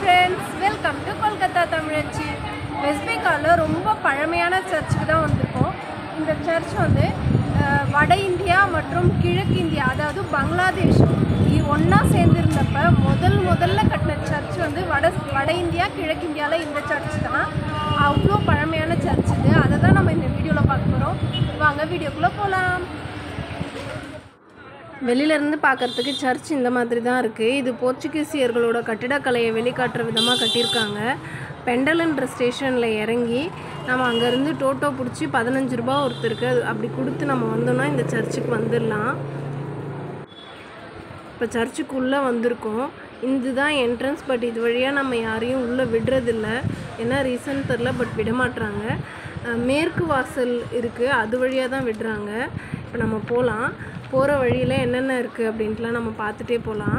friends welcome to Kolkata தமிழச்சி west பெங்காலில் ரொம்ப பழமையான சர்ச்சுக்கு தான் வந்திருக்கோம் இந்த சர்ச் வந்து அஹ், வட இந்தியா மற்றும் கிழக்கு இந்தியா அதாவது பங்களாதேஷ் ஒன்றா சேர்ந்துருந்தப்ப முதல் முதல்ல கட்டின சர்ச் வந்து வட வட இந்தியா கிழக்கு இந்தியாவில் இந்த சர்ச் தான் அவ்வளோ பழமையான சர்ச் இது அதை தான் நம்ம இந்த வீடியோவில் பார்க்க போகிறோம் வாங்க வீடியோக்குள்ளே போகலாம் வெளியிலேருந்து பார்க்கறதுக்கு சர்ச் இந்த மாதிரி தான் இருக்குது இது போர்ச்சுகீசியர்களோட கட்டிடக்கலையை வெளிக்காட்டுற விதமாக கட்டியிருக்காங்க பெண்டலன்ற ஸ்டேஷனில் இறங்கி நம்ம அங்கேருந்து டோட்டோ பிடிச்சி பதினஞ்சு ரூபா ஒருத்தருக்கு அது அப்படி கொடுத்து நம்ம வந்தோம்னா இந்த சர்ச்சுக்கு வந்துடலாம் இப்போ சர்ச்சுக்குள்ளே வந்திருக்கோம் இதுதான் என்ட்ரன்ஸ் பட் இது வழியாக நம்ம யாரையும் உள்ளே விடுறதில்ல என்ன ரீசன் தெரில பட் விட மாட்றாங்க அஹ் மேற்கு வாசல் இருக்குது அது வழியாக தான் விடுறாங்க இப்போ நம்ம போகலாம் போகிற வழியில் என்னென்ன இருக்குது அப்படின்ட்டுலாம் நம்ம பார்த்துட்டே போகலாம்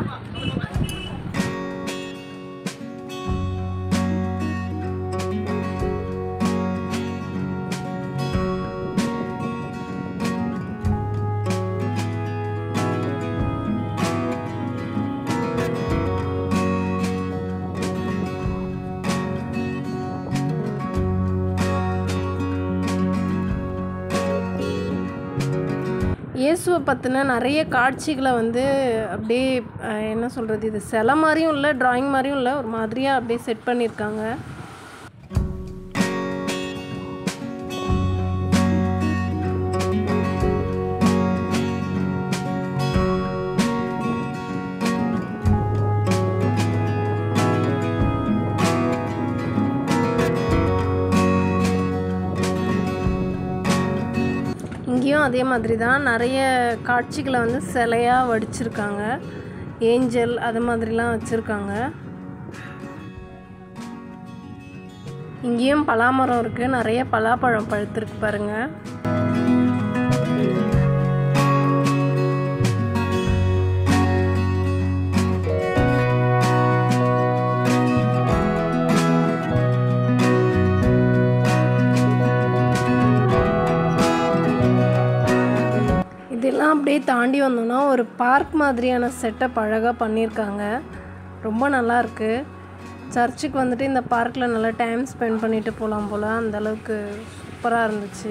இயேசுவை பற்றின நிறைய காட்சிகளை வந்து அப்படியே அஹ், என்ன சொல்கிறது இது சிலை மாதிரியும் இல்லை டிராயிங் மாதிரியும் இல்லை ஒரு மாதிரியாக அப்படியே செட் பண்ணியிருக்காங்க இங்கேயும் அதே மாதிரி தான் நிறைய காட்சிகளை வந்து சிலையாக வடிச்சிருக்காங்க ஏஞ்சல் அது மாதிரிலாம் வச்சுருக்காங்க இங்கேயும் பலாமரம் இருக்குது நிறைய பலாப்பழம் பழுத்திருக்கு பாருங்கள் இதெல்லாம் அப்படியே தாண்டி வந்தோம்னா ஒரு பார்க் மாதிரியான செட்டப் அழகாக பண்ணியிருக்காங்க ரொம்ப நல்லா இருக்கு சர்ச்சுக்கு வந்துட்டு இந்த பார்க்கில் நல்லா டைம் ஸ்பெண்ட் பண்ணிட்டு போகலாம் போல் அந்த அளவுக்கு சூப்பராக இருந்துச்சு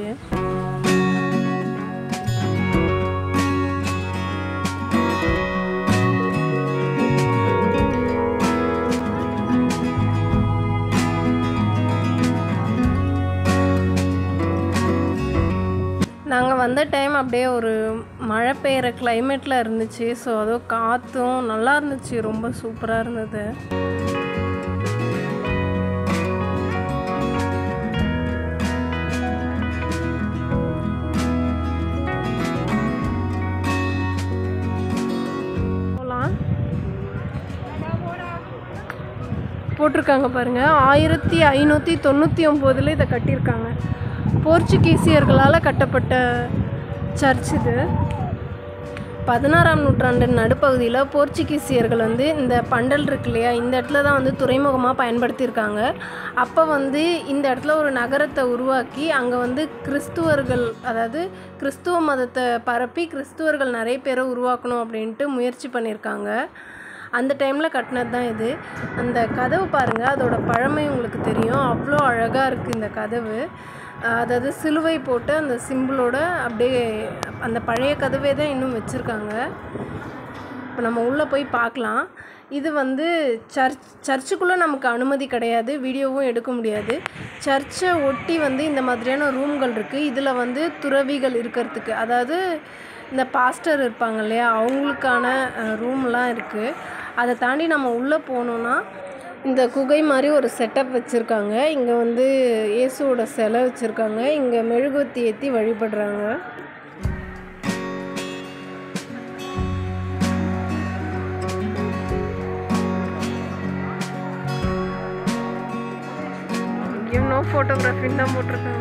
நாங்கள் வந்த டைம் அப்படியே ஒரு மழை பெய்கிற கிளைமேட்டில் இருந்துச்சு ஸோ அதுவும் காற்றும் நல்லா இருந்துச்சு ரொம்ப சூப்பராக இருந்தது போகலாம் போட்டிருக்காங்க பாருங்க ஆயிரத்தி ஐநூற்றி தொண்ணூற்றி ஒம்போதில் இதை கட்டியிருக்காங்க போர்ச்சுகீசியர்களால் கட்டப்பட்ட சர்ச் இது பதினாறாம் நூற்றாண்டு நடுப்பகுதியில் போர்ச்சுகீசியர்கள் வந்து இந்த பண்டல் இருக்கு இல்லையா இந்த இடத்துல தான் வந்து துறைமுகமாக பயன்படுத்தியிருக்காங்க அப்போ வந்து இந்த இடத்துல ஒரு நகரத்தை உருவாக்கி அங்கே வந்து கிறிஸ்துவர்கள் அதாவது கிறிஸ்துவ மதத்தை பரப்பி கிறிஸ்துவர்கள் நிறைய பேரை உருவாக்கணும் அப்படின்ட்டு முயற்சி பண்ணியிருக்காங்க அந்த டைமில் கட்டினது தான் இது அந்த கதவு பாருங்கள் அதோட பழமை உங்களுக்கு தெரியும் அவ்வளோ அழகாக இருக்குது இந்த கதவு அஹ் அதாவது சிலுவை போட்டு அந்த சிம்பிளோட அப்படியே அந்த பழைய கதவே தான் இன்னும் வச்சுருக்காங்க இப்போ நம்ம உள்ளே போய் பார்க்கலாம் இது வந்து சர்ச் சர்ச்சுக்குள்ளே நமக்கு அனுமதி கிடையாது வீடியோவும் எடுக்க முடியாது சர்ச்சை ஒட்டி வந்து இந்த மாதிரியான ரூம்கள் இருக்குது இதில் வந்து துறவிகள் இருக்கிறதுக்கு அதாவது இந்த பாஸ்டர் இருப்பாங்க இல்லையா அவங்களுக்கான ரூம்லாம் இருக்குது அதை தாண்டி நம்ம உள்ளே போனோன்னா இந்த குகை மாதிரி ஒரு செட்டப் வச்சுருக்காங்க இங்கே வந்து இயேசுவோட சிலை வச்சுருக்காங்க இங்கே மெழுகுவத்தி ஏற்றி வழிபடுறாங்க நோ ஃபோட்டோகிராஃபின்னு தான் போட்டிருக்காங்க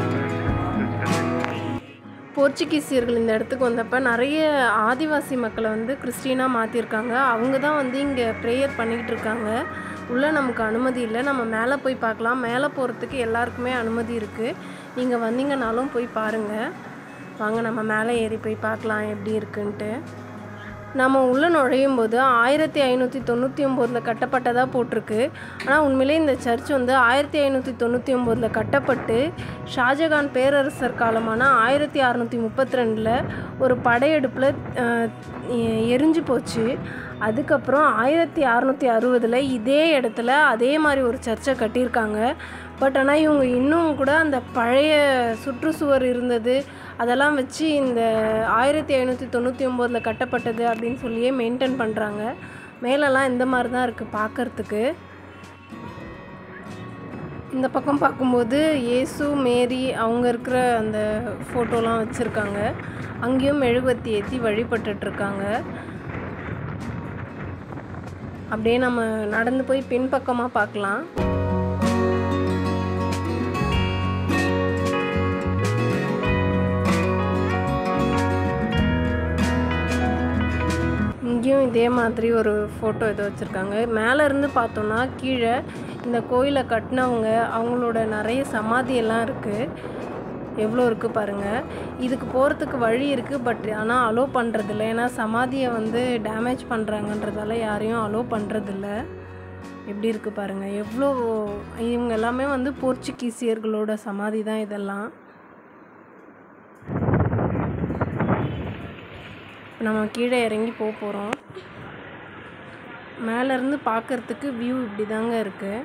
போர்ச்சுகீசியர்கள் இந்த இடத்துக்கு வந்தப்போ நிறைய ஆதிவாசி மக்களை வந்து கிறிஸ்டினாக மாற்றிருக்காங்க அவங்க தான் வந்து இங்கே ப்ரேயர் பண்ணிக்கிட்டு இருக்காங்க உள்ளே நமக்கு அனுமதி இல்லை நம்ம மேலே போய் பார்க்கலாம் மேலே போகிறதுக்கு எல்லாருக்குமே அனுமதி இருக்குது நீங்கள் வந்தீங்கனாலும் போய் பாருங்கள் வாங்க நம்ம மேலே ஏறி போய் பார்க்கலாம் எப்படி இருக்குன்ட்டு நம்ம உள்ளே நுழையும் போது ஆயிரத்தி ஐநூற்றி தொண்ணூற்றி ஒம்போதில் கட்டப்பட்டதாக போட்டிருக்கு ஆனால் உண்மையிலே இந்த சர்ச் வந்து ஆயிரத்தி ஐநூற்றி தொண்ணூற்றி ஒம்போதில் கட்டப்பட்டு ஷாஜகான் பேரரசர் காலமான ஆயிரத்தி அறநூற்றி முப்பத்தி ரெண்டில் ஒரு படையெடுப்பில் அஹ், எ- எரிஞ்சு போச்சு அதுக்கப்புறம் ஆயிரத்தி அறநூற்றி அறுபதில் இதே இடத்துல அதே மாதிரி ஒரு சர்ச்சை கட்டியிருக்காங்க பட் ஆனால் இவங்க இன்னும் கூட அந்த பழைய சுற்றுச்சுவர் இருந்தது அதெல்லாம் வச்சு இந்த ஆயிரத்தி ஐநூற்றி தொண்ணூற்றி ஒம்போதில் கட்டப்பட்டது அப்படின்னு சொல்லியே மெயின்டைன் பண்ணுறாங்க மேலெல்லாம் இந்த மாதிரி தான் இருக்குது பார்க்கறதுக்கு இந்த பக்கம் பார்க்கும்போது இயேசு மேரி அவங்க இருக்கிற அந்த ஃபோட்டோலாம் வச்சுருக்காங்க அங்கேயும் மெழுகுவர்த்தி ஏற்றி வழிபட்டுட்ருக்காங்க அப்படியே நம்ம நடந்து போய் பின்பக்கமாக பார்க்கலாம் இங்கேயும் இதே மாதிரி ஒரு ஃபோட்டோ ஏதோ வச்சுருக்காங்க மேலே இருந்து பார்த்தோன்னா கீழே இந்த கோயிலை கட்டினவங்க அவங்களோட நிறைய சமாதியெல்லாம் இருக்குது எவ்வளோ இருக்குது பாருங்கள் இதுக்கு போகிறதுக்கு வழி இருக்குது பட் ஆனால் அலோவ் பண்ணுறதில்ல ஏன்னா சமாதியை வந்து டேமேஜ் பண்ணுறாங்கன்றதால யாரையும் அலோவ் பண்ணுறதில்ல எப்படி இருக்குது பாருங்கள் எவ்வளோ இவங்க எல்லாமே வந்து போர்ச்சுகீசியர்களோட சமாதி தான் இதெல்லாம் இப்ப நம்ம கீழே இறங்கி போக போகிறோம் மேலேருந்து பார்க்கறதுக்கு வியூ இப்படி தாங்க இருக்குது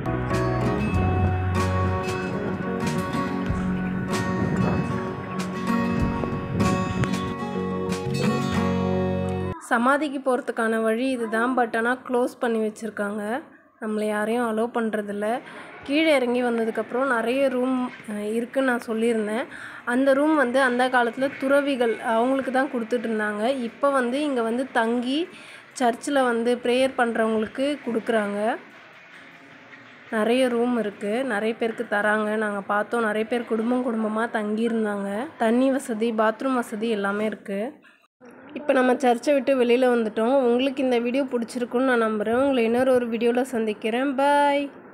சமாதிக்கு போகிறதுக்கான வழி இதுதான் பட் ஆனால் க்ளோஸ் பண்ணி வச்சுருக்காங்க நம்மளை யாரையும் அலோவ் பண்ணுறதில்ல கீழே இறங்கி வந்ததுக்கப்புறம் நிறைய ரூம் இருக்குன்னு நான் சொல்லியிருந்தேன் அந்த ரூம் வந்து அந்த காலத்தில் துறவிகள் அவங்களுக்கு தான் கொடுத்துட்டு இருந்தாங்க இப்போ வந்து இங்கே வந்து தங்கி சர்ச்சில் வந்து ப்ரேயர் பண்ணுறவங்களுக்கு கொடுக்குறாங்க நிறைய ரூம் இருக்குது நிறைய பேருக்கு தராங்க நாங்கள் பார்த்தோம் நிறைய பேர் குடும்பம் குடும்பமாக தங்கியிருந்தாங்க தண்ணி வசதி பாத்ரூம் வசதி எல்லாமே இருக்குது இப்போ நம்ம சர்ச்சை விட்டு வெளியில் வந்துட்டோம் உங்களுக்கு இந்த வீடியோ பிடிச்சிருக்குன்னு நான் நம்புகிறேன் உங்களை இன்னொரு ஒரு வீடியோவில் சந்திக்கிறேன் பாய்